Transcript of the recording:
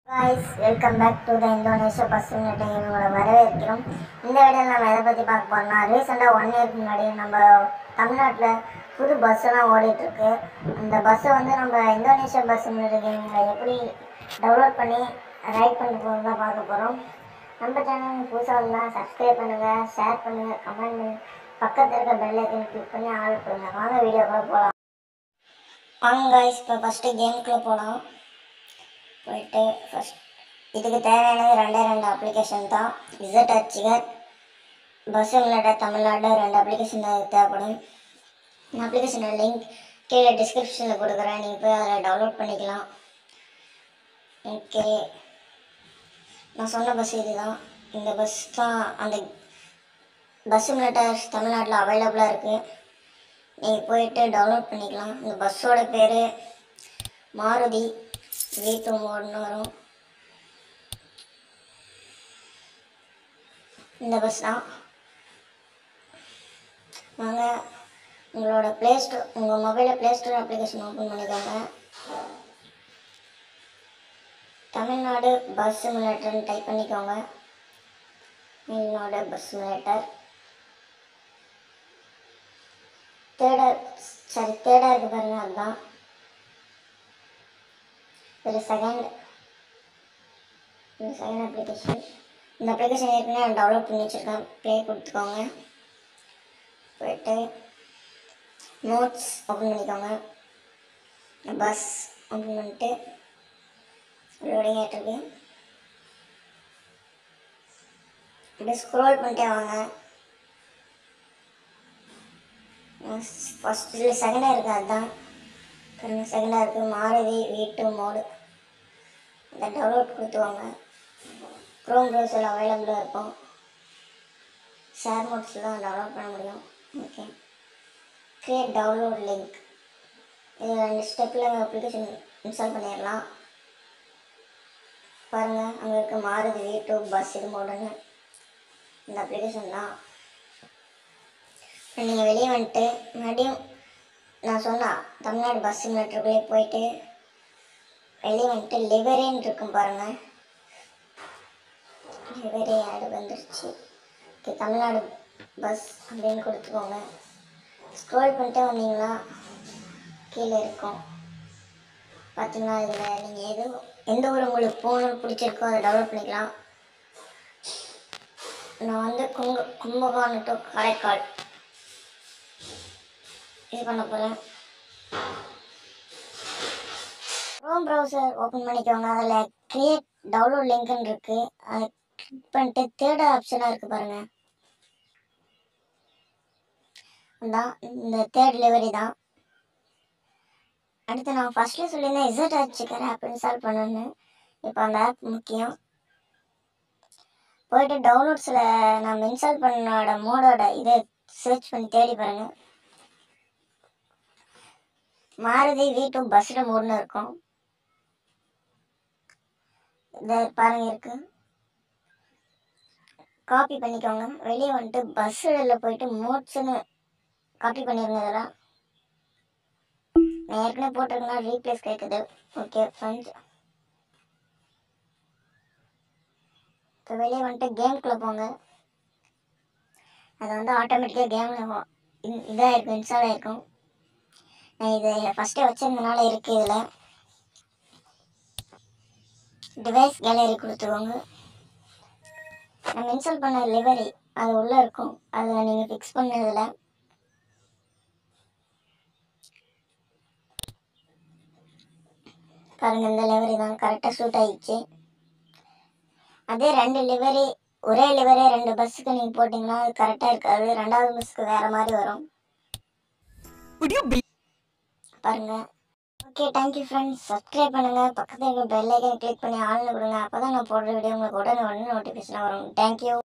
guys welcome back to the Indonesia bus meeting உங்களை வரவேற்கிறோம் இந்த வீடியோவில் நம்ம எதை பற்றி பார்க்க போறோம்னா ரீசெண்டாக ஒன் இயர்க்கு முன்னாடி நம்ம தமிழ்நாட்டில் புது பஸ்ஸெல்லாம் ஓடிட்டுருக்கு அந்த பஸ்ஸை வந்து நம்ம இந்தோனேஷியா பஸ் மீட்டிங்கில் எப்படி டவுன்லோட் பண்ணி ரைட் பண்ணி போகிறது தான் பார்க்க போகிறோம் நம்ம சேனல் புதுசாக இருந்தால் சப்ஸ்கிரைப் பண்ணுங்கள் ஷேர் பண்ணுங்கள் கமெண்ட் பண்ணுங்கள் பக்கத்தில் இருக்க பெல் ஐக்கன் கிளிக் பண்ணி ஆள் கொடுங்க வாங்க வீடியோக்குள்ளே போகலாம் வாங்க காய்ஸ் இப்போ ஃபஸ்ட்டு கேமுக்குள்ளே போகலாம் போயிட்டு ஃபஸ்ட் இதுக்கு தேவையானது ரெண்டே ரெண்டு அப்ளிகேஷன் தான் விசட் அச்சிகர் பஸ் விளையாட தமிழ்நாடு ரெண்டு அப்ளிகேஷன் தான் தேவைப்படும் இந்த அப்ளிகேஷனோட லிங்க் கீழே டிஸ்கிரிப்ஷனில் கொடுக்குறேன் நீங்கள் போய் அதில் டவுன்லோட் பண்ணிக்கலாம் ஓகே நான் சொன்ன பஸ் இதுதான் இந்த பஸ் தான் அந்த பஸ் சிமுலேட்டர்ஸ் தமிழ்நாட்டில் அவைலபிளாக இருக்குது நீங்கள் போயிட்டு டவுன்லோட் பண்ணிக்கலாம் இந்த பஸ்ஸோட பேர் மாருதி வீட்டு மோடுன்னு வரும் இந்த பஸ் தான் வாங்க உங்களோட ப்ளே ஸ்டோர் உங்கள் மொபைலில் ப்ளே ஸ்டோர் அப்ளிகேஷன் ஓப்பன் பண்ணிக்கோங்க தமிழ்நாடு பஸ் சிமுலேட்டர்னு டைப் பண்ணிக்கோங்க என்னோட பஸ் சிமுலேட்டர் தேர்டர் சாரி தேர்டாக இருக்குது பாருங்க அதுதான் ஒரு செகண்ட் இந்த செகண்ட் அப்ளிகேஷன் இந்த அப்ளிகேஷன் ஏற்கனவே டவுன்லோட் பண்ணி வச்சுருக்கேன் ப்ளே கொடுத்துக்கோங்க போயிட்டு நோட்ஸ் ஓப்பன் பண்ணிக்கோங்க பஸ் ஓப்பன் பண்ணிட்டு லோடிங் ஆகிட்டுருக்கு அப்படியே ஸ்க்ரோல் பண்ணிட்டே வாங்க ஃபஸ்ட்டு செகண்டாக இருக்குது அதுதான் பாருங்க செகண்டாக இருக்குது மாருதி வீட்டு மோடு இந்த டவுன்லோட் கொடுத்துவாங்க க்ரோம் ப்ரௌசரில் அவைலபிளாக இருக்கும் ஷேர் மோட்ஸில் தான் டவுன்லோட் பண்ண முடியும் ஓகே க்ரியேட் டவுன்லோட் லிங்க் இது ரெண்டு ஸ்டெப்பில் அப்ளிகேஷன் இன்ஸ்டால் பண்ணிடலாம் பாருங்கள் அங்கே இருக்க மாருதி வீட்டு பஸ் இது மோடுன்னு இந்த அப்ளிகேஷன் தான் நீங்கள் வெளியே வந்துட்டு மறுபடியும் நான் சொன்னா தமிழ்நாடு பஸ் சிமுலேட்டருக்குள்ளே போயிட்டு வெளியே வந்துட்டு லிவரேன்னு இருக்கும் பாருங்க லிவரே ஆடு வந்துருச்சு ஓகே தமிழ்நாடு பஸ் அப்படின்னு கொடுத்துக்கோங்க ஸ்க்ரோல் பண்ணிட்டே வந்தீங்கன்னா கீழே இருக்கும் பார்த்தீங்கன்னா இதில் நீங்கள் எது எந்த ஊர் உங்களுக்கு போகணும்னு பிடிச்சிருக்கோ அதை டவுன்லோட் பண்ணிக்கலாம் நான் வந்து கும்ப கும்பகோணம் டு காரைக்கால் இது பண்ண போகிறேன் க்ரோம் ப்ரௌசர் ஓப்பன் பண்ணிக்கோங்க அதில் க்ரியேட் டவுன்லோட் லிங்க்னு இருக்குது அதை கிளிக் பண்ணிட்டு தேர்ட் ஆப்ஷனாக இருக்குது பாருங்கள் அதான் இந்த தேர்ட் டெலிவரி தான் அடுத்து நான் ஃபஸ்ட்டில் சொல்லியிருந்தேன் இசட் ஆச்சுக்கிற ஆப் இன்ஸ்டால் பண்ணணுன்னு இப்போ அந்த ஆப் முக்கியம் போயிட்டு டவுன்லோட்ஸில் நம்ம இன்ஸ்டால் பண்ணோட மோடோட இதை சர்ச் பண்ணி தேடி பாருங்கள் மாருதி வி டூ பஸ்ஸில் மூணுன்னு இருக்கும் இந்த பாருங்க இருக்கு காப்பி பண்ணிக்கோங்க வெளியே வந்துட்டு பஸ்ஸில் போயிட்டு மோட்ஸ்னு காப்பி பண்ணிருங்க இதெல்லாம் நான் ஏற்கனவே போட்டிருக்கேன்னா ரீப்ளேஸ் கேட்குது ஓகே ஃப்ரெண்ட்ஸ் இப்போ வெளியே வந்துட்டு கேம்குள்ளே போங்க அது வந்து ஆட்டோமேட்டிக்காக கேமில் இதாக இருக்கும் இன்ஸ்டால் ஆகிருக்கும் நான் இது ஃபஸ்ட்டே வச்சிருந்தனால இருக்கு இதில் டிவைஸ் கேலரி கொடுத்துக்கோங்க நம்ம இன்ஸ்டால் பண்ண லிவரி அது உள்ளே இருக்கும் அதில் நீங்கள் ஃபிக்ஸ் பண்ணதில் பாருங்கள் இந்த லிவரி தான் கரெக்டாக சூட் ஆகிடுச்சு அதே ரெண்டு லிவரி ஒரே லிவரி ரெண்டு பஸ்ஸுக்கு நீங்கள் போட்டிங்கன்னா அது கரெக்டாக இருக்காது ரெண்டாவது பஸ்ஸுக்கு வேறு மாதிரி வரும் Would you be பாருங்க ஓகே தேங்க்யூ ஃப்ரெண்ட்ஸ் சப்ஸ்கிரைப் பண்ணுங்க பக்கத்தில் இருக்க பெல் ஐக்கன் கிளிக் பண்ணி ஆள்னு கொடுங்க அப்போ தான் நான் போடுற வீடியோ உங்களுக்கு உடனே உடனே நோட்டிஃபிகேஷன் வரும் தேங்க்யூ